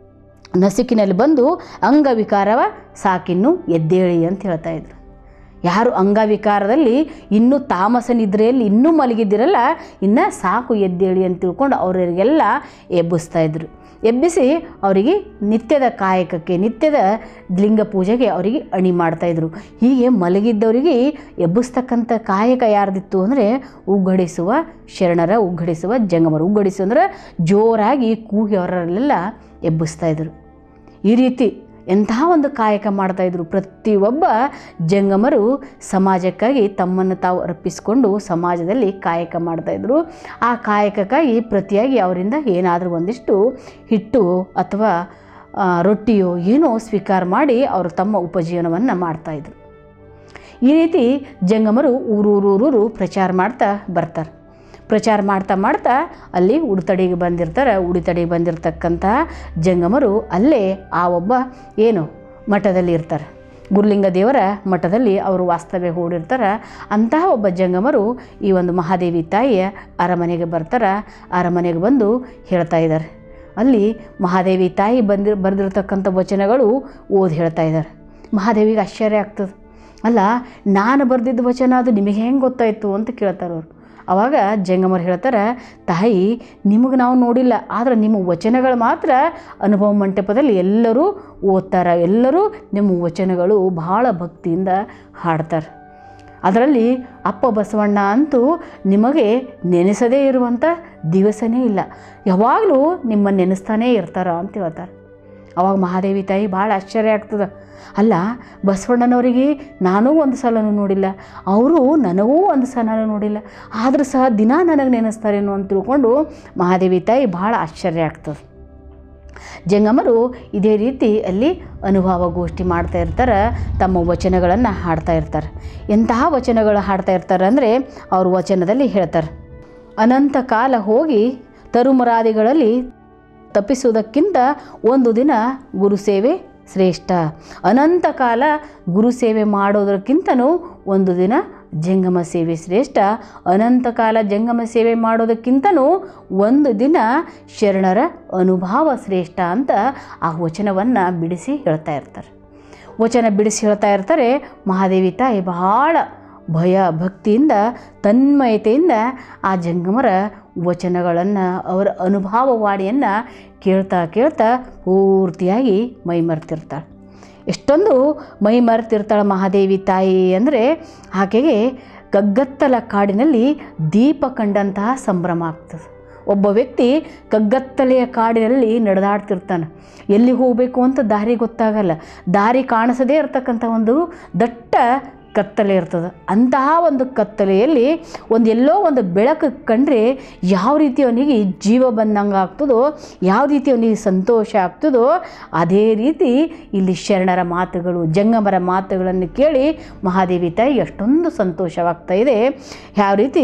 ನಸಿಕಿನಲ್ಲಿ ಬಂದು ಅಂಗವಿಕಾರವ ಸಾಕಿನ್ನು ಎದ್ದೇಳಿ ಅಂತ ಹೇಳ್ತಾ ಇದ್ರು ಯಾರು ಅಂಗವಿಕಾರದಲ್ಲಿ ಇನ್ನೂ ತಾಮಸ ನಿದ್ರೆಯಲ್ಲಿ ಇನ್ನೂ ಮಲಗಿದ್ದಿರಲ್ಲ ಇನ್ನು ಸಾಕು ಎದ್ದೇಳಿ ಅಂತ ತಿಳ್ಕೊಂಡು ಅವರಿಗೆಲ್ಲ ಎಬ್ಬಿಸ್ತಾ ಇದ್ರು ಎಬ್ಬಿಸಿ ಅವರಿಗೆ ನಿತ್ಯದ ಕಾಯಕಕ್ಕೆ ನಿತ್ಯದ ಲಿಂಗ ಪೂಜೆಗೆ ಅವರಿಗೆ ಅಣಿ ಮಾಡ್ತಾಯಿದ್ರು ಹೀಗೆ ಮಲಗಿದ್ದವರಿಗೆ ಎಬ್ಬಿಸ್ತಕ್ಕಂಥ ಕಾಯಕ ಯಾರ್ದಿತ್ತು ಅಂದರೆ ಉಗ್ಗಡಿಸುವ ಶರಣರ ಉಗ್ಗಡಿಸುವ ಜಂಗಮರು ಉಗ್ಗಡಿಸು ಅಂದ್ರೆ ಜೋರಾಗಿ ಕೂಗಿ ಅವರಲ್ಲೆಲ್ಲ ಎಬ್ಬಿಸ್ತಾಯಿದ್ರು ಈ ರೀತಿ ಎಂತಹ ಒಂದು ಕಾಯಕ ಮಾಡ್ತಾಯಿದ್ರು ಪ್ರತಿಯೊಬ್ಬ ಜಂಗಮರು ಸಮಾಜಕ್ಕಾಗಿ ತಮ್ಮನ್ನು ತಾವು ಅರ್ಪಿಸಿಕೊಂಡು ಸಮಾಜದಲ್ಲಿ ಕಾಯಕ ಮಾಡ್ತಾಯಿದ್ರು ಆ ಕಾಯಕಕ್ಕಾಗಿ ಪ್ರತಿಯಾಗಿ ಅವರಿಂದ ಏನಾದರೂ ಒಂದಿಷ್ಟು ಹಿಟ್ಟು ಅಥವಾ ಆ, ರೊಟ್ಟಿಯೋ ಏನೋ ಸ್ವೀಕಾರ ಮಾಡಿ ಅವರು ತಮ್ಮ ಉಪಜೀವನವನ್ನು ಮಾಡ್ತಾಯಿದ್ರು ಈ ರೀತಿ ಜಂಗಮರು ಊರೂರೂರೂರು ಪ್ರಚಾರ ಮಾಡ್ತಾ ಬರ್ತಾರೆ ಪ್ರಚಾರ ಮಾಡ್ತಾ ಮಾಡ್ತಾ ಅಲ್ಲಿ ಉಡುತಡಿಗೆ ಬಂದಿರ್ತಾರೆ ಉಡುತಡಿಗೆ ಬಂದಿರತಕ್ಕಂತಹ ಜಂಗಮರು ಅಲ್ಲೇ ಆ ಒಬ್ಬ ಏನು ಮಠದಲ್ಲಿ ಇರ್ತಾರೆ ಗುರುಲಿಂಗ ದೇವರ ಮಠದಲ್ಲಿ ಅವರು ವಾಸ್ತವ್ಯ ಹೂಡಿರ್ತಾರೆ ಅಂತಹ ಒಬ್ಬ ಜಂಗಮರು ಈ ಒಂದು ಮಹಾದೇವಿ ತಾಯಿಯ ಅರಮನೆಗೆ ಬರ್ತಾರೆ ಅರಮನೆಗೆ ಬಂದು ಹೇಳ್ತಾ ಇದ್ದಾರೆ ಅಲ್ಲಿ ಮಹಾದೇವಿ ತಾಯಿ ಬಂದಿರ್ ಬರೆದಿರ್ತಕ್ಕಂಥ ವಚನಗಳು ಓದಿ ಹೇಳ್ತಾ ಇದ್ದಾರೆ ಮಹಾದೇವಿಗೆ ಆಶ್ಚರ್ಯ ಆಗ್ತದೆ ಅಲ್ಲ ನಾನು ಬರೆದಿದ್ದ ವಚನ ಅದು ನಿಮಗೆ ಹೆಂಗೆ ಗೊತ್ತಾಯಿತು ಅಂತ ಕೇಳ್ತಾರೆ ಅವರು ಅವಾಗ ಜಂಗಮರು ಹೇಳ್ತಾರೆ ತಾಯಿ ನಿಮಗೆ ನಾವು ನೋಡಿಲ್ಲ ಆದರೆ ನಿಮ್ಮ ವಚನಗಳು ಮಾತ್ರ ಅನುಭವ ಮಂಟಪದಲ್ಲಿ ಎಲ್ಲರೂ ಓದ್ತಾರೆ ಎಲ್ಲರೂ ನಿಮ್ಮ ವಚನಗಳು ಭಾಳ ಭಕ್ತಿಯಿಂದ ಹಾಡ್ತಾರೆ ಅದರಲ್ಲಿ ಅಪ್ಪ ಬಸವಣ್ಣ ಅಂತೂ ನಿಮಗೆ ನೆನೆಸದೇ ಇರುವಂಥ ದಿವಸನೇ ಇಲ್ಲ ಯಾವಾಗಲೂ ನಿಮ್ಮ ನೆನೆಸ್ತಾನೇ ಇರ್ತಾರ ಅಂತ ಹೇಳ್ತಾರೆ ಅವಾಗ ಮಹಾದೇವಿ ತಾಯಿ ಭಾಳ ಆಶ್ಚರ್ಯ ಆಗ್ತದೆ ಅಲ್ಲ ಬಸವಣ್ಣನವರಿಗೆ ನಾನೂ ಒಂದು ಸಲನೂ ನೋಡಿಲ್ಲ ಅವರು ನನಗೂ ಒಂದು ಸಲನೂ ನೋಡಿಲ್ಲ ಆದರೂ ಸಹ ದಿನ ನನಗೆ ನೆನೆಸ್ತಾರೇನೋ ಅಂತ ತಿಳ್ಕೊಂಡು ಮಹಾದೇವಿ ತಾಯಿ ಭಾಳ ಆಶ್ಚರ್ಯ ಆಗ್ತದೆ ಜಂಗಮರು ಇದೇ ರೀತಿ ಅಲ್ಲಿ ಅನುಭವ ಗೋಷ್ಠಿ ಮಾಡ್ತಾ ಇರ್ತಾರೆ ತಮ್ಮ ವಚನಗಳನ್ನು ಹಾಡ್ತಾ ಇರ್ತಾರೆ ಎಂತಹ ವಚನಗಳು ಹಾಡ್ತಾ ಇರ್ತಾರೆ ಅಂದರೆ ಅವ್ರ ವಚನದಲ್ಲಿ ಹೇಳ್ತಾರೆ ಅನಂತ ಕಾಲ ಹೋಗಿ ತರುಮರಾದಿಗಳಲ್ಲಿ ತಪ್ಪಿಸುವುದಕ್ಕಿಂತ ಒಂದು ದಿನ ಗುರುಸೇವೆ ಶ್ರೇಷ್ಠ ಅನಂತ ಕಾಲ ಗುರುಸೇವೆ ಮಾಡೋದಕ್ಕಿಂತನೂ ಒಂದು ದಿನ ಜಂಗಮ ಸೇವೆ ಶ್ರೇಷ್ಠ ಅನಂತ ಕಾಲ ಜಂಗಮ ಸೇವೆ ಮಾಡೋದಕ್ಕಿಂತನೂ ಒಂದು ದಿನ ಶರಣರ ಅನುಭವ ಶ್ರೇಷ್ಠ ಅಂತ ಆ ವಚನವನ್ನು ಬಿಡಿಸಿ ಹೇಳ್ತಾ ಇರ್ತಾರೆ ವಚನ ಬಿಡಿಸಿ ಹೇಳ್ತಾ ಇರ್ತಾರೆ ಮಹಾದೇವಿ ತಾಯಿ ಬಹಳ ಭಯ ಭಕ್ತಿಯಿಂದ ತನ್ಮಯತೆಯಿಂದ ಆ ಜಂಗಮರ ವಚನಗಳನ್ನು ಅವರ ಅನುಭವವಾಣಿಯನ್ನು ಕೇಳ್ತಾ ಕೇಳ್ತಾ ಪೂರ್ತಿಯಾಗಿ ಮೈಮರ್ತಿರ್ತಾಳೆ ಎಷ್ಟೊಂದು ಮೈ ಮರೆತಿರ್ತಾಳೆ ಮಹಾದೇವಿ ತಾಯಿ ಅಂದರೆ ಆಕೆಗೆ ಕಗ್ಗತ್ತಲ ಕಾಡಿನಲ್ಲಿ ದೀಪ ಕಂಡಂತಹ ಸಂಭ್ರಮ ಆಗ್ತದೆ ಒಬ್ಬ ವ್ಯಕ್ತಿ ಕಗ್ಗತ್ತಲೆಯ ಕಾಡಿನಲ್ಲಿ ನಡೆದಾಡ್ತಿರ್ತಾನೆ ಎಲ್ಲಿ ಹೋಗಬೇಕು ಅಂತ ದಾರಿ ಗೊತ್ತಾಗಲ್ಲ ದಾರಿ ಕಾಣಿಸದೇ ಇರತಕ್ಕಂಥ ಒಂದು ದಟ್ಟ ಕತ್ತಲೆ ಇರ್ತದೆ ಅಂತಹ ಒಂದು ಕತ್ತಲೆಯಲ್ಲಿ ಒಂದು ಎಲ್ಲೋ ಒಂದು ಬೆಳಕು ಕಂಡ್ರೆ ಯಾವ ರೀತಿ ಅವನಿಗೆ ಜೀವ ಬಂದಂಗೆ ಆಗ್ತದೋ ಯಾವ ರೀತಿ ಅವನಿಗೆ ಸಂತೋಷ ಆಗ್ತದೋ ಅದೇ ರೀತಿ ಇಲ್ಲಿ ಶರಣರ ಮಾತುಗಳು ಜಂಗಮರ ಮಾತುಗಳನ್ನು ಕೇಳಿ ಮಹಾದೇವಿ ತಾಯಿ ಅಷ್ಟೊಂದು ಸಂತೋಷವಾಗ್ತಾ ಇದೆ ಯಾವ ರೀತಿ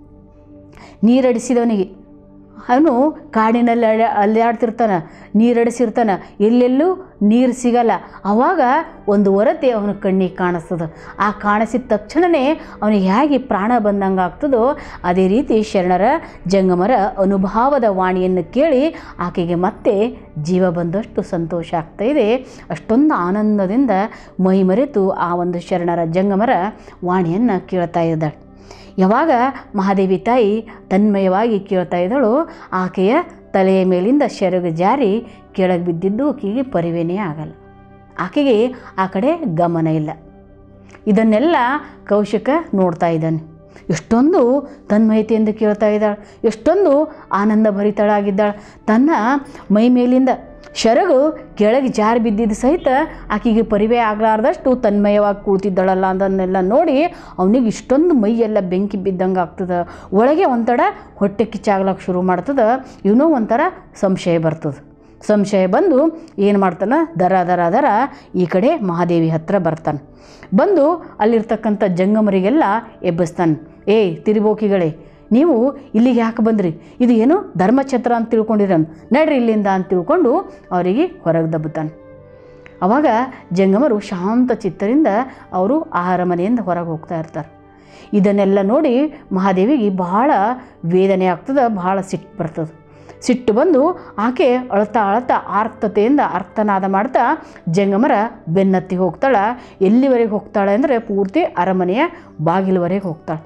ನೀರಡಿಸಿದವನಿಗೆ ಅವನು ಕಾಡಿನಲ್ಲಿ ಅಲೆ ಅಲ್ಲಾಡ್ತಿರ್ತಾನೆ ನೀರಡಿಸಿರ್ತಾನೆ ಎಲ್ಲೆಲ್ಲೂ ನೀರು ಸಿಗಲ್ಲ ಆವಾಗ ಒಂದು ಹೊರತೆ ಅವನ ಕಣ್ಣಿಗೆ ಕಾಣಿಸ್ತದೆ ಆ ಕಾಣಿಸಿದ ತಕ್ಷಣವೇ ಅವನಿಗೆ ಹೇಗೆ ಪ್ರಾಣ ಬಂದಂಗೆ ಆಗ್ತದೋ ಅದೇ ರೀತಿ ಶರಣರ ಜಂಗಮರ ಅನುಭವದ ವಾಣಿಯನ್ನು ಕೇಳಿ ಆಕೆಗೆ ಮತ್ತೆ ಜೀವ ಬಂದಷ್ಟು ಸಂತೋಷ ಆಗ್ತಾ ಇದೆ ಅಷ್ಟೊಂದು ಆನಂದದಿಂದ ಮೈ ಮರೆತು ಆ ಒಂದು ಶರಣರ ಜಂಗಮರ ವಾಣಿಯನ್ನು ಕೇಳ್ತಾ ಇದ್ದಾಳೆ ಯಾವಾಗ ಮಹಾದೇವಿ ತಾಯಿ ತನ್ಮಯವಾಗಿ ಕೇಳ್ತಾ ಇದ್ದಳು ಆಕೆಯ ತಲೆಯ ಮೇಲಿಂದ ಸೆರಗು ಜಾರಿ ಕೆಳಗೆ ಬಿದ್ದಿದ್ದು ಆಕೆಗೆ ಪರಿವೇನೇ ಆಗಲ್ಲ ಆಕೆಗೆ ಆ ಕಡೆ ಗಮನ ಇಲ್ಲ ಇದನ್ನೆಲ್ಲ ಕೌಶಿಕ ನೋಡ್ತಾ ಇದ್ದಾನೆ ಎಷ್ಟೊಂದು ತನ್ಮಯತೆಯಿಂದ ಕೇಳ್ತಾ ಇದ್ದಾಳೆ ಎಷ್ಟೊಂದು ಆನಂದ ಭರಿತಳಾಗಿದ್ದಾಳೆ ತನ್ನ ಮೈ ಮೇಲಿಂದ ಶರಗು ಕೆಳಗೆ ಜಾರಿ ಬಿದ್ದಿದ್ದು ಸಹಿತ ಆಕೆಗೆ ಪರಿವೇ ಆಗಲಾರ್ದಷ್ಟು ತನ್ಮಯವಾಗಿ ಕೂಳ್ತಿದ್ದಾಳಲ್ಲ ಅದನ್ನೆಲ್ಲ ನೋಡಿ ಅವನಿಗೆ ಇಷ್ಟೊಂದು ಮೈಯೆಲ್ಲ ಬೆಂಕಿ ಬಿದ್ದಂಗೆ ಆಗ್ತದೆ ಒಳಗೆ ಒಂಥರ ಹೊಟ್ಟೆ ಕಿಚ್ಚಾಗ್ಲಕ್ಕೆ ಶುರು ಮಾಡ್ತದೆ ಇವನು ಒಂಥರ ಸಂಶಯ ಬರ್ತದೆ ಸಂಶಯ ಬಂದು ಏನು ಮಾಡ್ತಾನೆ ದರ ದರ ದರ ಈ ಕಡೆ ಮಹಾದೇವಿ ಹತ್ರ ಬರ್ತಾನೆ ಬಂದು ಅಲ್ಲಿರ್ತಕ್ಕಂಥ ಜಂಗಮರಿಗೆಲ್ಲ ಎಬ್ಬಿಸ್ತಾನೆ ಏಯ್ ತಿರುಬೋಕಿಗಳೇ ನೀವು ಇಲ್ಲಿಗೆ ಯಾಕೆ ಬಂದ್ರಿ ಇದು ಏನು ಧರ್ಮಛತ್ರ ಅಂತ ತಿಳ್ಕೊಂಡಿರನ್ ನಡ್ರಿ ಇಲ್ಲಿಂದ ಅಂತ ತಿಳ್ಕೊಂಡು ಅವರಿಗೆ ಹೊರಗೆ ದಬ್ಬುತ್ತಾನೆ ಅವಾಗ ಜಂಗಮರು ಶಾಂತ ಚಿತ್ತರಿಂದ ಅವರು ಆಹಾರ ಮನೆಯಿಂದ ಹೊರಗೆ ಹೋಗ್ತಾ ಇರ್ತಾರೆ ಇದನ್ನೆಲ್ಲ ನೋಡಿ ಮಹಾದೇವಿಗೆ ಬಹಳ ವೇದನೆ ಆಗ್ತದೆ ಬಹಳ ಸಿಟ್ಟು ಬರ್ತದೆ ಸಿಟ್ಟು ಬಂದು ಆಕೆ ಅಳ್ತಾ ಅಳ್ತಾ ಆರ್ತತೆಯಿಂದ ಅರ್ಥನಾದ ಮಾಡ್ತಾ ಜಂಗಮರ ಬೆನ್ನತ್ತಿ ಹೋಗ್ತಾಳೆ ಎಲ್ಲಿವರೆಗೆ ಹೋಗ್ತಾಳೆ ಅಂದರೆ ಪೂರ್ತಿ ಅರಮನೆಯ ಬಾಗಿಲುವರೆಗೆ ಹೋಗ್ತಾಳೆ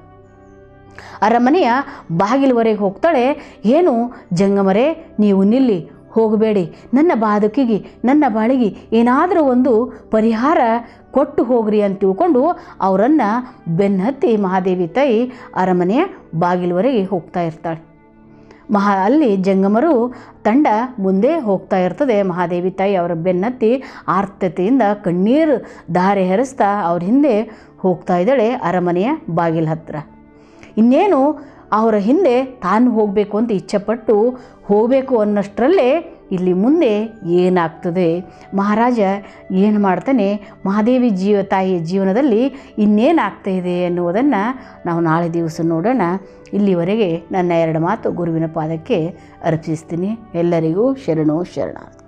ಅರಮನೆಯ ಬಾಗಿಲುವರೆಗೆ ಹೋಗ್ತಾಳೆ ಏನು ಜಂಗಮರೇ ನೀವು ನಿಲ್ಲಿ ಹೋಗಬೇಡಿ ನನ್ನ ಬಾದುಕಿಗೆ ನನ್ನ ಬಾಳಿಗೆ ಏನಾದರೂ ಒಂದು ಪರಿಹಾರ ಕೊಟ್ಟು ಹೋಗ್ರಿ ಅಂತ ತಿಳ್ಕೊಂಡು ಅವರನ್ನು ಬೆನ್ನತ್ತಿ ಮಹಾದೇವಿ ತಾಯಿ ಅರಮನೆಯ ಬಾಗಿಲುವರೆಗೆ ಹೋಗ್ತಾ ಇರ್ತಾಳೆ ಮಹಾ ಅಲ್ಲಿ ಜಂಗಮರು ತಂಡ ಮುಂದೆ ಹೋಗ್ತಾ ಇರ್ತದೆ ಮಹಾದೇವಿ ತಾಯಿ ಅವರ ಬೆನ್ನತ್ತಿ ಆರ್ತತೆಯಿಂದ ಕಣ್ಣೀರು ಧಾರೆ ಹರಿಸ್ತಾ ಅವ್ರ ಹಿಂದೆ ಹೋಗ್ತಾ ಇದ್ದಾಳೆ ಅರಮನೆಯ ಬಾಗಿಲ ಹತ್ರ ಇನ್ನೇನು ಅವರ ಹಿಂದೆ ತಾನು ಹೋಗಬೇಕು ಅಂತ ಇಚ್ಛೆಪಟ್ಟು ಹೋಗಬೇಕು ಅನ್ನಷ್ಟರಲ್ಲೇ ಇಲ್ಲಿ ಮುಂದೆ ಏನಾಗ್ತದೆ ಮಹಾರಾಜ ಏನು ಮಾಡ್ತಾನೆ ಮಹಾದೇವಿ ಜೀವ ತಾಯಿಯ ಜೀವನದಲ್ಲಿ ಇನ್ನೇನಾಗ್ತಾ ಇದೆ ಎನ್ನುವುದನ್ನು ನಾವು ನಾಳೆ ದಿವಸ ನೋಡೋಣ ಇಲ್ಲಿವರೆಗೆ ನನ್ನ ಎರಡು ಮಾತು ಗುರುವಿನ ಪಾದಕ್ಕೆ ಅರ್ಪಿಸ್ತೀನಿ ಎಲ್ಲರಿಗೂ ಶರಣು ಶರಣಾರ್ಥಿ